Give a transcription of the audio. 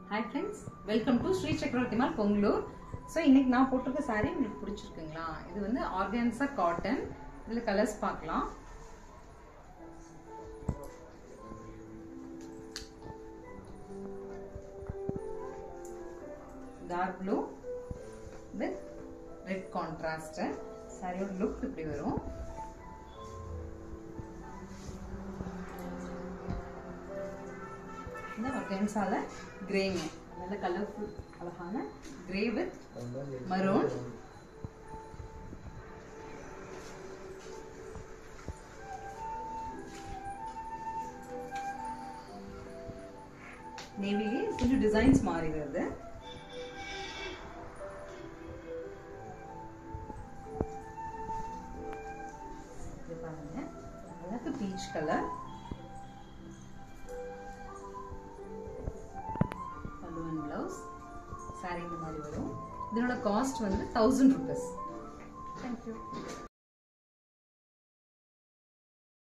hi friends welcome to Sri Chakravarthi Mall Pongalur so இன்னைக்கு நான் போட்டிருக்க saree உங்களுக்கு பிடிச்சிருக்குங்களா இது வந்து ஆர்கான்சா காட்டன் இதில் கலர்ஸ் பார்க்கலாம் dark blue with red contrast சாரியோட லுக் இப்படி வரும் இந்த ஆர்கான்சால கிரேங்க நல்ல கலர்ஃபுல் அழகான கிரே வித் மரூன் நேவிலே கொஞ்சம் டிசைன்ஸ் மாறி வருது இது பாருங்க அழகு பீச் கலர் பல்லுவன் பிளவுஸ் சாரி இந்த மாதிரி வரும் இதனோட காஸ்ட் வந்து தௌசண்ட் ருபீஸ் தேங்க்யூ